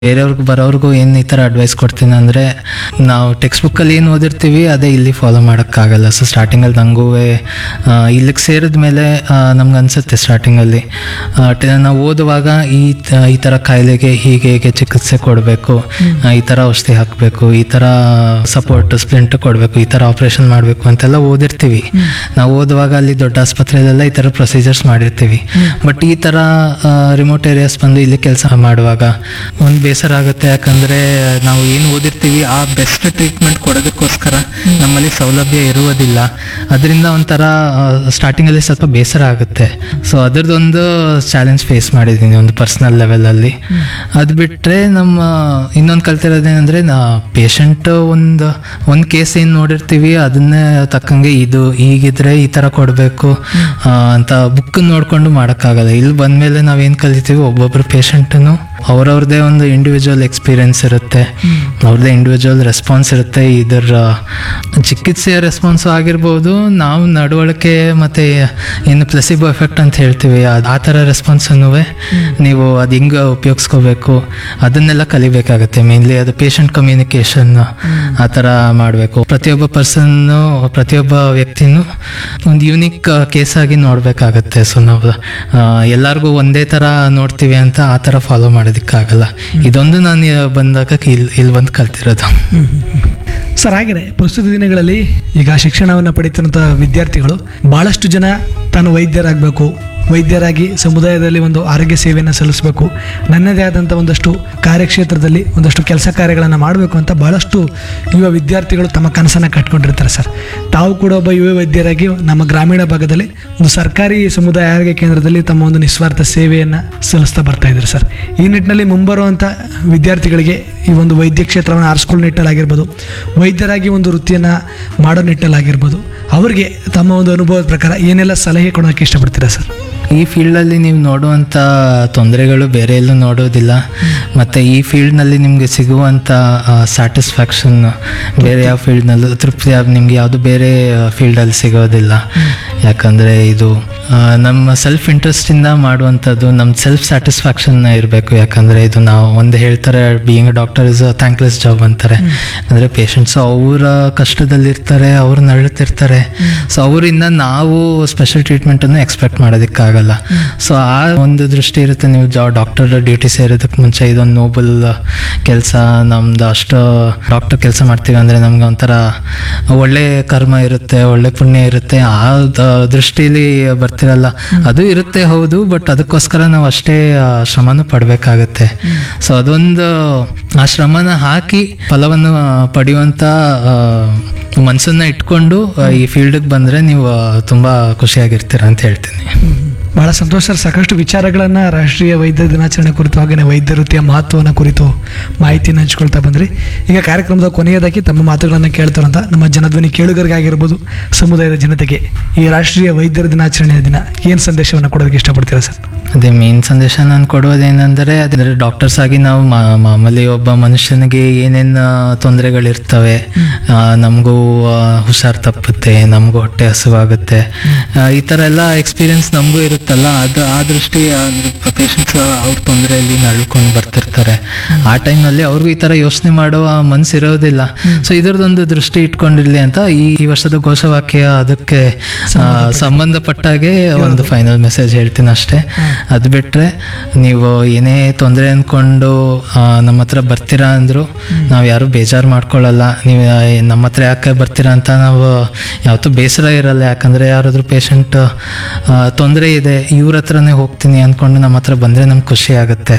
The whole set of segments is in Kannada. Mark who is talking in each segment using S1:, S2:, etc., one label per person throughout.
S1: ಬೇರೆಯವ್ರಿಗೆ ಬರೋರ್ಗು ಏನು ಈ ಥರ ಅಡ್ವೈಸ್ ಕೊಡ್ತೀನಿ ಅಂದರೆ ನಾವು ಟೆಕ್ಸ್ಟ್ ಬುಕ್ಕಲ್ಲಿ ಏನು ಓದಿರ್ತೀವಿ ಅದೇ ಇಲ್ಲಿ ಫಾಲೋ ಮಾಡೋಕ್ಕಾಗಲ್ಲ ಸೊ ಸ್ಟಾರ್ಟಿಂಗಲ್ಲಿ ನನಗೂ ಇಲ್ಲಿಗೆ ಸೇರಿದ ಮೇಲೆ ನಮ್ಗೆ ಅನಿಸುತ್ತೆ ಸ್ಟಾರ್ಟಿಂಗಲ್ಲಿ ನಾವು ಓದುವಾಗ ಈ ತ- ಈ ಥರ ಕಾಯಿಲೆಗೆ ಹೀಗೆ ಹೀಗೆ ಚಿಕಿತ್ಸೆ ಕೊಡಬೇಕು ಈ ಥರ ಔಷಧಿ ಹಾಕಬೇಕು ಈ ಥರ ಸಪೋರ್ಟ್ ಸ್ಪ್ಲಿಂಟ್ ಕೊಡಬೇಕು ಈ ಥರ ಆಪ್ರೇಷನ್ ಮಾಡಬೇಕು ಅಂತೆಲ್ಲ ಓದಿರ್ತೀವಿ ನಾವು ಓದುವಾಗ ಅಲ್ಲಿ ದೊಡ್ಡ ಆಸ್ಪತ್ರೆಯಲ್ಲೆಲ್ಲ ಈ ಥರ ಪ್ರೊಸೀಜರ್ಸ್ ಮಾಡಿರ್ತೀವಿ ಬಟ್ ಈ ಥರ ರಿಮೋಟ್ ಏರಿಯಾಸ್ ಬಂದು ಇಲ್ಲಿ ಕೆಲಸ ಮಾಡುವಾಗ ಒಂದು ಬೇಸರ ಆಗುತ್ತೆ ಯಾಕಂದ್ರೆ ನಾವು ಏನು ಓದಿರ್ತೀವಿ ಆ ಬೆಸ್ಟ್ ಟ್ರೀಟ್ಮೆಂಟ್ ಕೊಡೋದಕ್ಕೋಸ್ಕರ ನಮ್ಮಲ್ಲಿ ಸೌಲಭ್ಯ ಇರುವುದಿಲ್ಲ ಅದರಿಂದ ಒಂಥರ ಸ್ಟಾರ್ಟಿಂಗಲ್ಲಿ ಸ್ವಲ್ಪ ಬೇಸರ ಆಗುತ್ತೆ ಸೊ ಅದರದ್ದೊಂದು ಚಾಲೆಂಜ್ ಫೇಸ್ ಮಾಡಿದ್ದೀನಿ ಒಂದು ಪರ್ಸ್ನಲ್ ಲೆವೆಲಲ್ಲಿ ಅದು ಬಿಟ್ಟರೆ ನಮ್ಮ ಇನ್ನೊಂದು ಕಲ್ತಿರೋದೇನೆಂದರೆ ನಾ ಪೇಷಂಟ್ ಒಂದು ಒಂದು ಕೇಸ್ ಏನು ನೋಡಿರ್ತೀವಿ ಅದನ್ನೇ ತಕ್ಕಂಗೆ ಇದು ಹೀಗಿದ್ರೆ ಈ ಥರ ಕೊಡಬೇಕು ಅಂತ ಬುಕ್ ನೋಡ್ಕೊಂಡು ಮಾಡೋಕ್ಕಾಗಲ್ಲ ಇಲ್ಲಿ ಬಂದಮೇಲೆ ನಾವೇನು ಕಲಿತೀವಿ ಒಬ್ಬೊಬ್ಬರು ಪೇಷಂಟನ್ನು ಅವ್ರವ್ರದ್ದೇ ಒಂದು ಇಂಡಿವಿಜುವಲ್ ಎಕ್ಸ್ಪೀರಿಯನ್ಸ್ ಇರುತ್ತೆ ಅವ್ರದ್ದೇ ಇಂಡಿವಿಜುವಲ್ ರೆಸ್ಪಾನ್ಸ್ ಇರುತ್ತೆ ಇದರ ಚಿಕಿತ್ಸೆಯ ರೆಸ್ಪಾನ್ಸು ಆಗಿರ್ಬೋದು ನಾವು ನಡವಳಿಕೆ ಮತ್ತು ಏನು ಪ್ಲೆಸಿಬೋ ಎಫೆಕ್ಟ್ ಅಂತ ಹೇಳ್ತೀವಿ ಅದು ಆ ಥರ ರೆಸ್ಪಾನ್ಸನ್ನು ನೀವು ಅದು ಹೆಂಗೆ ಉಪಯೋಗಿಸ್ಕೋಬೇಕು ಅದನ್ನೆಲ್ಲ ಕಲಿಬೇಕಾಗತ್ತೆ ಮೇನ್ಲಿ ಅದು ಪೇಷಂಟ್ ಕಮ್ಯುನಿಕೇಷನ್ ಆ ಥರ ಮಾಡಬೇಕು ಪ್ರತಿಯೊಬ್ಬ ಪರ್ಸನ್ನು ಪ್ರತಿಯೊಬ್ಬ ವ್ಯಕ್ತಿನೂ ಒಂದು ಯೂನಿಕ್ ಕೇಸ್ ಆಗಿ ನೋಡಬೇಕಾಗತ್ತೆ ಸೊ ನಾವು ಆ, ಎಲ್ಲರಿಗೂ ಒಂದೇ ಥರ ನೋಡ್ತೀವಿ ಅಂತ ಆ ಥರ ಫಾಲೋ ಮಾಡೋದಕ್ಕಾಗಲ್ಲ ಇದೊಂದು ನಾನು ಬಂದಾಗ ಇಲ್ಲಿ ಇಲ್ಲಿ ಬಂದು ಕಲ್ತಿರೋದು
S2: ಸರ್ ಹಾಗೆಯೇ ಪ್ರಸ್ತುತ ದಿನಗಳಲ್ಲಿ ಈಗ ಶಿಕ್ಷಣವನ್ನು ಪಡೀತಿರುವಂಥ ವಿದ್ಯಾರ್ಥಿಗಳು ಭಾಳಷ್ಟು ಜನ ತಾನು ವೈದ್ಯರಾಗಬೇಕು ವೈದ್ಯರಾಗಿ ಸಮುದಾಯದಲ್ಲಿ ಒಂದು ಆರೋಗ್ಯ ಸೇವೆಯನ್ನು ಸಲ್ಲಿಸಬೇಕು ನನ್ನದೇ ಆದಂಥ ಒಂದಷ್ಟು ಕಾರ್ಯಕ್ಷೇತ್ರದಲ್ಲಿ ಒಂದಷ್ಟು ಕೆಲಸ ಕಾರ್ಯಗಳನ್ನು ಮಾಡಬೇಕು ಅಂತ ಭಾಳಷ್ಟು ಯುವ ವಿದ್ಯಾರ್ಥಿಗಳು ತಮ್ಮ ಕನಸನ್ನು ಕಟ್ಕೊಂಡಿರ್ತಾರೆ ಸರ್ ತಾವು ಕೂಡ ಒಬ್ಬ ಯುವ ವೈದ್ಯರಾಗಿ ನಮ್ಮ ಗ್ರಾಮೀಣ ಭಾಗದಲ್ಲಿ ಒಂದು ಸರ್ಕಾರಿ ಸಮುದಾಯ ಆರೋಗ್ಯ ಕೇಂದ್ರದಲ್ಲಿ ತಮ್ಮ ಒಂದು ನಿಸ್ವಾರ್ಥ ಸೇವೆಯನ್ನು ಸಲ್ಲಿಸ್ತಾ ಬರ್ತಾ ಇದ್ದಾರೆ ಸರ್ ಈ ನಿಟ್ಟಿನಲ್ಲಿ ಮುಂಬರುವಂಥ ವಿದ್ಯಾರ್ಥಿಗಳಿಗೆ ಈ ಒಂದು ವೈದ್ಯ ಕ್ಷೇತ್ರವನ್ನು ಆರಿಸ್ಕೊಳ್ಳೋ ನಿಟ್ಟಲಾಗಿರ್ಬೋದು ವೈದ್ಯರಾಗಿ ಒಂದು ವೃತ್ತಿಯನ್ನು ಮಾಡೋ ನಿಟ್ಟಲಾಗಿರ್ಬೋದು ಅವರಿಗೆ ತಮ್ಮ ಒಂದು ಅನುಭವದ ಪ್ರಕಾರ ಏನೆಲ್ಲ ಸಲಹೆ ಕೊಡೋಕ್ಕೆ ಇಷ್ಟಪಡ್ತೀರಾ ಸರ್
S1: ಈ ಫೀಲ್ಡಲ್ಲಿ ನೀವು ನೋಡುವಂಥ ತೊಂದರೆಗಳು ಬೇರೆ ಎಲ್ಲೂ ನೋಡೋದಿಲ್ಲ ಮತ್ತು ಈ ಫೀಲ್ಡ್ನಲ್ಲಿ ನಿಮಗೆ ಸಿಗುವಂಥ ಸ್ಯಾಟಿಸ್ಫ್ಯಾಕ್ಷನ್ ಬೇರೆ ಯಾವ ಫೀಲ್ಡ್ನಲ್ಲೂ ತೃಪ್ತಿ ಯಾವ- ನಿಮ್ಗೆ ಯಾವುದು ಬೇರೆ ಫೀಲ್ಡಲ್ಲಿ ಸಿಗೋದಿಲ್ಲ ಯಾಕಂದರೆ ಇದು ಆ, ನಮ್ಮ ಸೆಲ್ಫ್ ಇಂಟ್ರೆಸ್ಟಿಂದ ಮಾಡುವಂಥದ್ದು ನಮ್ಮ ಸೆಲ್ಫ್ ಸ್ಯಾಟಿಸ್ಫ್ಯಾಕ್ಷನ್ ಇರಬೇಕು ಯಾಕಂದರೆ ಇದು ನಾವು ಒಂದು ಹೇಳ್ತಾರೆ being doctor is a thankless job ಅಂತಾರೆ ಅಂದರೆ ಪೇಷಂಟ್ಸ್ ಅವರ ಕಷ್ಟದಲ್ಲಿರ್ತಾರೆ ಅವ್ರು ನರಳುತ್ತಿರ್ತಾರೆ ಸೊ ಅವರಿಂದ ನಾವು ಸ್ಪೆಷಲ್ ಟ್ರೀಟ್ಮೆಂಟನ್ನು ಎಕ್ಸ್ಪೆಕ್ಟ್ ಮಾಡೋದಕ್ಕಾಗಲ್ಲ ಸೊ ಆ ಒಂದು ದೃಷ್ಟಿ ಇರುತ್ತೆ ನೀವು ಜಾ ಡಾಕ್ಟರ್ ಡ್ಯೂಟಿ ಸೇರೋದಕ್ಕೆ ಮುಂಚೆ ಇದೊಂದು ನೋಬಲ್ ಕೆಲಸ ನಮ್ದು ಅಷ್ಟು ಡಾಕ್ಟರ್ ಕೆಲಸ ಮಾಡ್ತೀವಿ ಅಂದರೆ ನಮ್ಗೆ ಒಂಥರ ಒಳ್ಳೆ ಕರ್ಮ ಇರುತ್ತೆ ಒಳ್ಳೆ ಪುಣ್ಯ ಇರುತ್ತೆ ಆ ದ- ದೃಷ್ಟಿಲಿ ಬರ್ತಿರಲ್ಲ ಅದು ಇರುತ್ತೆ ಹೌದು ಬಟ್ ಅದಕ್ಕೋಸ್ಕರ ನಾವು ಅಷ್ಟೇ ಆ, ಶ್ರಮನೂ ಪಡಬೇಕಾಗತ್ತೆ ಸೊ ಅದೊಂದು ಆ ಶ್ರಮನ ಹಾಕಿ ಫಲವನ್ನು ಆ, ಪಡೆಯುವಂಥ ಆ, ಮನಸ್ಸನ್ನ ಇಟ್ಕೊಂಡು ಆ, ಈ ಫೀಲ್ಡಿಗೆ ಬಂದರೆ ನೀವು ಆ, ತುಂಬಾ ಖುಷಿಯಾಗಿರ್ತೀರ ಅಂತ ಹೇಳ್ತೀನಿ
S2: ಭಾಳ ಸಂತೋಷ ಸರ್ ಸಾಕಷ್ಟು ವಿಚಾರಗಳನ್ನು ರಾಷ್ಟ್ರೀಯ ವೈದ್ಯ ದಿನಾಚರಣೆ ಕುರಿತು ಹಾಗೆಯೇ ವೈದ್ಯ ವೃತ್ತಿಯ ಮಹತ್ವವನ್ನು ಕುರಿತು ಮಾಹಿತಿಯನ್ನು ಹಂಚ್ಕೊಳ್ತಾ ಬಂದ್ರಿ ಈಗ ಕಾರ್ಯಕ್ರಮದ ಕೊನೆಯದಾಗಿ ತಮ್ಮ ಮಾತುಗಳನ್ನು ಕೇಳ್ತಾರಂತ ನಮ್ಮ ಜನಧ್ವನಿ ಕೇಳುಗರಿಗಾಗಿರ್ಬೋದು ಸಮುದಾಯದ ಜನತೆಗೆ ಈ ರಾಷ್ಟ್ರೀಯ ವೈದ್ಯರ ದಿನಾಚರಣೆಯ ದಿನ ಏನು ಸಂದೇಶವನ್ನು ಕೊಡೋದಕ್ಕೆ ಇಷ್ಟಪಡ್ತೀರಾ ಸರ್
S1: ಅದೇ ಮೇನ್ ಸಂದೇಶ ನಾನು ಕೊಡೋದೇನೆಂದರೆ ಅದೇ ಡಾಕ್ಟರ್ಸ್ ಆಗಿ ನಾವು ಮಾ- ಮಾಮೂಲಿ ಒಬ್ಬ ಮನುಷ್ಯನಿಗೆ ಏನೇನು ತೊಂದರೆಗಳಿರ್ತವೆ ನಮಗೂ ಹುಷಾರು ತಪ್ಪುತ್ತೆ ನಮಗೂ ಹೊಟ್ಟೆ ಹಸುವಾಗುತ್ತೆ ಆ, ಈ ಥರ ಎಲ್ಲ ಎಕ್ಸ್ಪೀರಿಯನ್ಸ್ ನಮಗೂ ಇರುತ್ತಲ್ಲ ಅದು ಆ ದೃಷ್ಟಿ ಪೇಷಂಟ್ಸ್ ಅವ್ರ ತೊಂದರೆಯಲ್ಲಿ ನಡ್ಕೊಂಡು ಬರ್ತಿರ್ತಾರೆ ಆ ಟೈಮ್ನಲ್ಲಿ ಅವ್ರಿಗೂ ಈ ಥರ ಯೋಚನೆ ಮಾಡುವ ಮನ್ಸು ಇರೋದಿಲ್ಲ ಸೊ ಇದರದೊಂದು ದೃಷ್ಟಿ ಇಟ್ಕೊಂಡಿರ್ಲಿ ಅಂತ ಈ ಈ ವರ್ಷದ ಘೋಷವಾಕ್ಯ ಅದಕ್ಕೆ ಆ, ಸಂಬಂಧಪಟ್ಟಾಗೆ ಒಂದು ಫೈನಲ್ ಮೆಸೇಜ್ ಹೇಳ್ತೀನಿ ಅಷ್ಟೇ ಅದು ಬಿಟ್ರೆ ನೀವು ಏನೇ ತೊಂದರೆ ಅಂದ್ಕೊಂಡು ಆ, ನಮ್ಮ ಹತ್ರ ಬರ್ತೀರಾ ಅಂದ್ರು ನಾವು ಯಾರು ಬೇಜಾರು ಮಾಡ್ಕೊಳ್ಳಲ್ಲ ನೀವು ಆ, ನಮ್ಮ ಹತ್ರ ಯಾಕೆ ಬರ್ತೀರಾ ಅಂತ ನಾವು ಯಾವತ್ತೂ ಬೇಸರ ಇರಲ್ಲ ಯಾಕಂದ್ರೆ ಯಾರಾದ್ರೂ ಪೇಷಂಟ್ ತೊಂದರೆ ಇದೆ ಇವ್ರ ಹತ್ರನೇ ಹೋಗ್ತೀನಿ ಅಂದ್ಕೊಂಡು ನಮ್ಮ ಹತ್ರ ಬಂದ್ರೆ ನಮ್ಗೆ ಖುಷಿ ಆಗುತ್ತೆ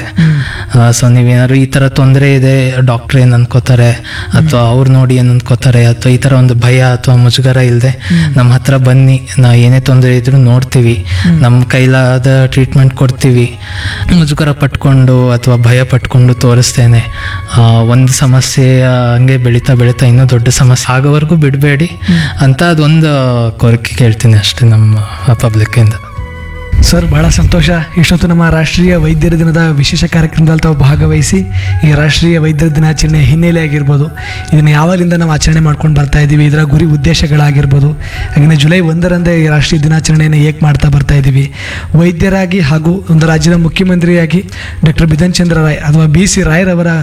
S1: ಸೊ ನೀವೇನಾದ್ರು ಈ ಥರ ತೊಂದರೆ ಇದೆ ಡಾಕ್ಟರ್ ಏನು ಅನ್ಕೋತಾರೆ ಅಥವಾ ಅವ್ರು ನೋಡಿ ಏನು ಅನ್ಕೋತಾರೆ ಅಥವಾ ಈ ಥರ ಒಂದು ಭಯ ಅಥವಾ ಮುಜುಗರ ಇಲ್ಲದೆ ನಮ್ಮ ಹತ್ರ ಬನ್ನಿ ನಾವು ಏನೇ ತೊಂದರೆ ಇದ್ರೂ ನೋಡ್ತೀವಿ ನಮ್ಮ ಕೈಲಾದ ಟ್ರೀಟ್ಮೆಂಟ್ ಕೊಡ್ತೀವಿ ಮುಜುಗರ ಪಟ್ಕೊಂಡು ಅಥವಾ ಭಯ ಪಟ್ಕೊಂಡು ತೋರಿಸ್ತೇನೆ ಆ, ಒಂದು ಸಮಸ್ಯೆ ಆ, ಹಂಗೆ ಬೆಳೀತಾ ಬೆಳೀತಾ ಇನ್ನೂ ದೊಡ್ಡ ಸಮಸ್ಯೆ ಆಗೋವರೆಗೂ ಬಿಡಬೇಡಿ ಅಂತ ಅದೊಂದು ಕೋರಿಕೆ ಕೇಳ್ತೀನಿ ಅಷ್ಟೇ ನಮ್ಮ ಪಬ್ಲಿಕ್ಕಿಂದ
S2: ಸರ್ ಬಹಳ ಸಂತೋಷ ಇಷ್ಟೊತ್ತು ನಮ್ಮ ರಾಷ್ಟ್ರೀಯ ವೈದ್ಯರ ದಿನದ ವಿಶೇಷ ಕಾರ್ಯಕ್ರಮದಲ್ಲಿ ತಾವು ಭಾಗವಹಿಸಿ ಈ ರಾಷ್ಟ್ರೀಯ ವೈದ್ಯರ ದಿನಾಚರಣೆ ಹಿನ್ನೆಲೆ ಆಗಿರ್ಬೋದು ಇದನ್ನು ಯಾವಾಗಲಿಂದ ನಾವು ಆಚರಣೆ ಮಾಡ್ಕೊಂಡು ಬರ್ತಾ ಇದ್ದೀವಿ ಇದರ ಗುರಿ ಉದ್ದೇಶಗಳಾಗಿರ್ಬೋದು ಹಾಗೆಯೇ ಜುಲೈ ಒಂದರಂದೇ ಈ ರಾಷ್ಟ್ರೀಯ ದಿನಾಚರಣೆಯನ್ನು ಏಕೆ ಮಾಡ್ತಾ ಬರ್ತಾ ಇದ್ದೀವಿ ವೈದ್ಯರಾಗಿ ಹಾಗೂ ಒಂದು ರಾಜ್ಯದ ಮುಖ್ಯಮಂತ್ರಿಯಾಗಿ ಡಾಕ್ಟರ್ ಬಿಧನ್ ಚಂದ್ರ ರಾಯ್ ಅಥವಾ ಬಿ ಸಿ ರಾಯ್ರವರ